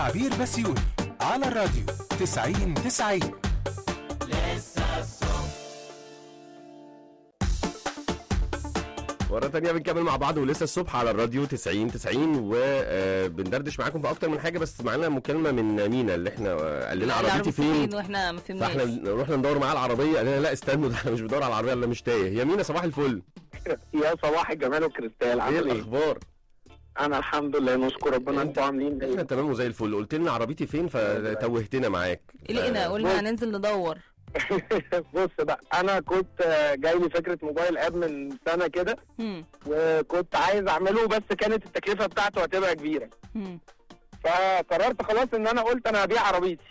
عبير بسيوني على الراديو 90 90 مرة تانية بنكمل مع بعض ولسه الصبح على الراديو 90 90 وبندردش معاكم في أكتر من حاجة بس معانا مكالمة من مينا اللي احنا آه، قال لنا عربيتي فين واحنا ما فهمناش فاحنا رحنا ندور معاه العربية قال لنا لا استنوا ده احنا مش بدور على العربية انا مش تايه يا مينا صباح الفل يا صباح الجمال والكريستال ايه عامل ايه؟ الأخبار؟ انا الحمد لله نشكر ربنا انتوا عاملين احنا ايه؟ تمام وزي الفل قلت لنا عربيتي فين فتوهتنا معاك قلقنا ف- قلنا هننزل ندور بص بقى انا كنت آه، جاي لي فكره موبايل اب من سنه كده هم، وكنت عايز اعمله بس كانت التكلفه بتاعته هتبقى كبيره هم. فقررت خلاص ان انا قلت انا هبيع عربيتي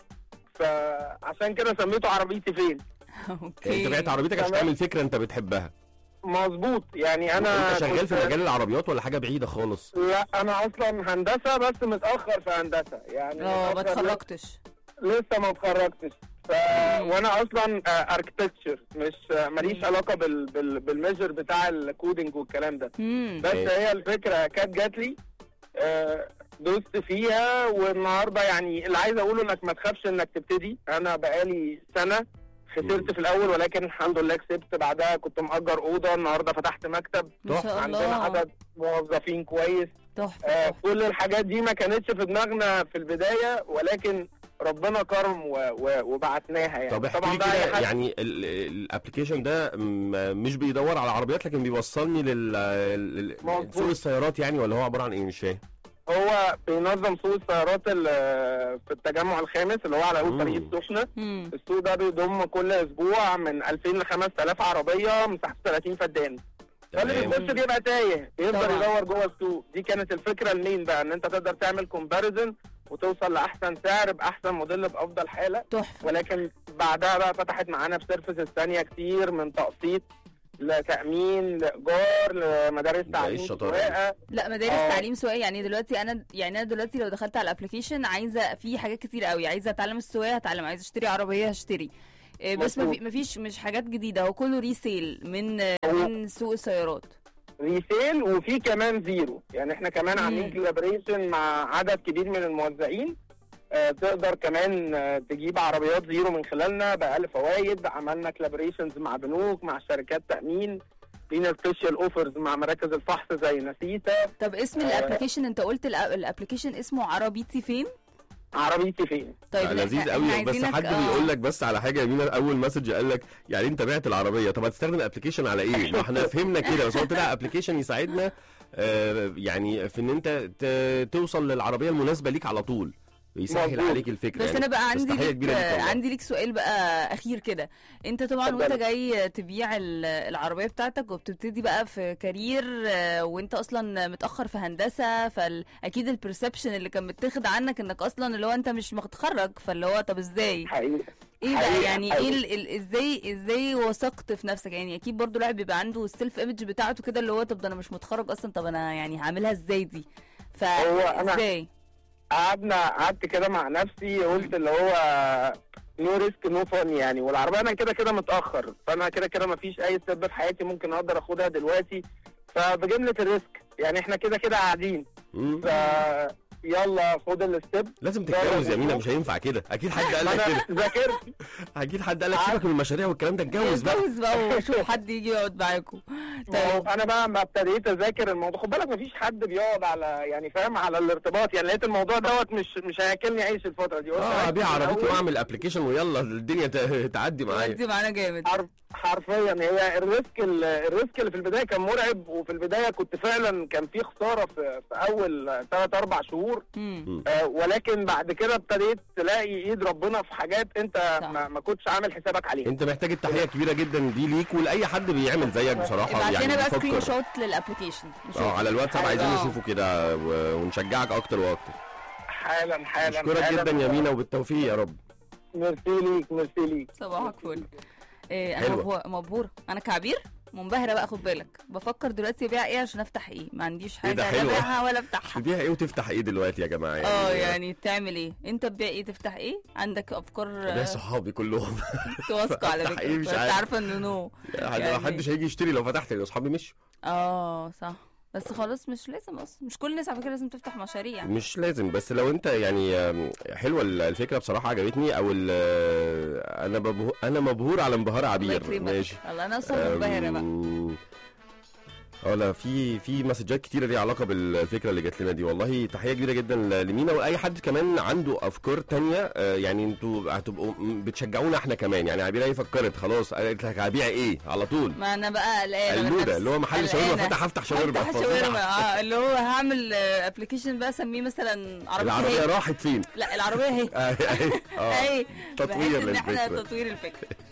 فعشان كده سميته عربيتي فين يعني اوكي انت بعت عربيتك عشان تمام. تعمل فكرة انت بتحبها مظبوط يعني انا انت شغال في كنت- مجال العربيات ولا حاجة بعيدة خالص؟ لا انا اصلا هندسه بس متاخر في هندسه يعني اه ما متأخر اتخرجتش لسه ما اتخرجتش ف... وانا اصلا اركتكتشر مش آه، ماليش مم. علاقه بال... بال... بالميجر بتاع الكودينج والكلام ده هم. بس ماشي. هي الفكره كانت جات لي آه، دوست فيها والنهارده يعني اللي عايز اقوله انك ما تخافش انك تبتدي انا بقالي سنه مم. خسرت في الاول ولكن الحمد لله كسبت بعدها كنت مأجر اوضه النهارده فتحت مكتب ما شاء عندنا الله عدد موظفين كويس تحفه آه، تحفة. كل الحاجات دي ما كانتش في دماغنا في البدايه ولكن ربنا كرم و... و... وبعتناها يعني طب احكي طبعا لي بقى أي كده حد- يعني الابلكيشن ده م- مش بيدور على العربيات لكن بيوصلني لل لل- مظبوط. سوق السيارات يعني ولا هو عباره عن ايه مش فاهم هو بينظم سوق السيارات ال- في التجمع الخامس اللي هو على مم. اول طريق السخنه هم. السوق ده بيضم كل اسبوع من 2000 ل 5000 عربيه مساحه 30 فدان فاللي تمام. بيخش بيبقى تايه يقدر طبعا. يدور جوه السوق دي كانت الفكره المين بقى ان انت تقدر تعمل كومباريزن وتوصل لاحسن سعر باحسن موديل بافضل حاله تحفه ولكن بعدها بقى فتحت معانا بسيرفيسز ثانيه كتير من تقسيط لتامين لايجار لمدارس ده إيه تعليم الشطارة دي؟ سواقه لا مدارس آه. تعليم سواقه يعني دلوقتي انا يعني انا دلوقتي لو دخلت على الابلكيشن عايزه في حاجات كتير قوي عايزه اتعلم السواقه هتعلم عايزه اشتري عربيه هشتري إيه، بس ما مظبوط. في- ما فيش مش حاجات جديده هو كله ريسيل من من سوق السيارات ريسيل وفي كمان زيرو يعني احنا كمان مم. عاملين كولابريشن مع عدد كبير من الموزعين آه، تقدر كمان آه، تجيب عربيات زيرو من خلالنا بأقل فوائد عملنا كولابريشنز مع بنوك مع شركات تأمين لينا سبيشال اوفرز مع مراكز الفحص زي نسيتا طب اسم آه. الابلكيشن انت قلت الابلكيشن اسمه عربيتي فين عربيتي فين طيب آه، لا، لذيذ إحنا قوي بس عايزينك- حد آه. بيقول لك بس على حاجه يا مينا اول مسج قال لك يعني انت بعت العربيه طب هتستخدم الابلكيشن على ايه؟ ما احنا فهمنا كده بس هو طلع ابلكيشن يساعدنا آه، يعني في ان انت ت- توصل للعربيه المناسبه ليك على طول يسهل مظبوط. عليك الفكره بس يعني. انا بقى عندي تحية ليك كبيرة ليك والله. عندي ليك سؤال بقى اخير كده انت طبعا اتفضل. وانت جاي تبيع ال- العربيه بتاعتك وبتبتدي بقى في كارير آه، وانت اصلا متاخر في هندسه فاكيد البرسبشن اللي كان متاخد عنك انك اصلا اللي هو انت مش متخرج فاللي هو طب ازاي حقيقي ايه بقى حقيقة- يعني حقيقة. ايه ال- ال- ازاي ازاي وثقت في نفسك يعني اكيد برضو الواحد بيبقى عنده السيلف ايمج بتاعته كده اللي هو طب ده انا مش متخرج اصلا طب انا يعني هعملها ازاي دي هو أنا- فازاي قعدنا قعدت كده مع نفسي قلت اللي هو نو ريسك نو فن يعني والعربيه انا كده كده متاخر فانا كده كده مفيش اي ستيب في حياتي ممكن اقدر اخدها دلوقتي فبجمله الريسك يعني احنا كده كده قاعدين مم. ف يلا خد الستيب لازم تتجوز يا مينا مش هينفع كده اكيد حد قال ما لك انا كده ذاكرت اكيد حد قال لك سيبك من المشاريع والكلام ده اتجوز بقى اتجوز بقى وشوف حد يجي يقعد معاكم ما هو طيب انا بقى ما ابتديت اذاكر الموضوع خد بالك مفيش حد بيقعد على يعني فاهم على الارتباط يعني لقيت الموضوع دوت مش مش هياكلني عيش الفتره دي قلت اه أركز ابيع عربيتي الأول. واعمل ابلكيشن ويلا الدنيا ت- تعدي معايا ودي معانا جامد حرف حرفيا هي الريسك ال- الريسك اللي في البدايه كان مرعب وفي البدايه كنت فعلا كان في خساره في, في اول ثلاث اربع شهور مم. آه ولكن بعد كده ابتديت تلاقي ايد ربنا في حاجات انت صح. ما, ما كنتش عامل حسابك عليها انت محتاج التحيه كبيره جدا دي ليك ولاي حد بيعمل زيك بصراحه ابعت يعني لنا بقى سكرين بيفكر شوت للابلكيشن نشوف. اه على الواتساب عايزين آه. نشوفه كده و- ونشجعك اكتر واكتر حالا حالا اشكرك حالا. جدا يا مينا وبالتوفيق يا رب ميرسي ليك ميرسي ليك صباحك فل إيه انا حلوة. مبهو- مبهوره انا كعبير منبهره بقى خد بالك بفكر دلوقتي ابيع ايه عشان افتح ايه ما عنديش إيه ده حاجه لا حلوة. ابيعها ولا افتحها تبيع ايه وتفتح ايه دلوقتي يا جماعه يعني اه يعني تعمل ايه انت تبيع ايه تفتح ايه عندك افكار ده صحابي كلهم توثق على أفتح فكره إيه مش انت عارف. عارفه انه نو يعني يعني- محدش هيجي يشتري لو فتحت اصحابي مش اه صح بس خلاص مش لازم اصلا مش كل الناس على فكره لازم تفتح مشاريع مش لازم بس لو انت يعني آم، حلوه ال- الفكره بصراحه عجبتني او ال- آه، انا مبهور انا مبهور على انبهار الله عبير يكرمك. ماشي والله انا اصلا منبهره بقى أم، اه لا في في مسجات كتيره ليها علاقه بالفكره اللي جات لنا دي والله تحيه كبيره جدا ل- لمينا واي حد كمان عنده افكار تانية آه، يعني انتوا هتبقوا م- بتشجعونا احنا كمان يعني عبير هي فكرت خلاص قالت لك هبيع ايه على طول ما انا بقى قلقانه من الموضه نفسي. اللي هو محل شاورما قلقانة. فتح هفتح شاورما هفتح شاورما اه اللي هو هعمل ابلكيشن بقى اسميه مثلا عربيه العربيه هي راحت فين؟ لا العربيه هي آه، آه، اي تطوير بحيث ان احنا للفكرة. تطوير الفكره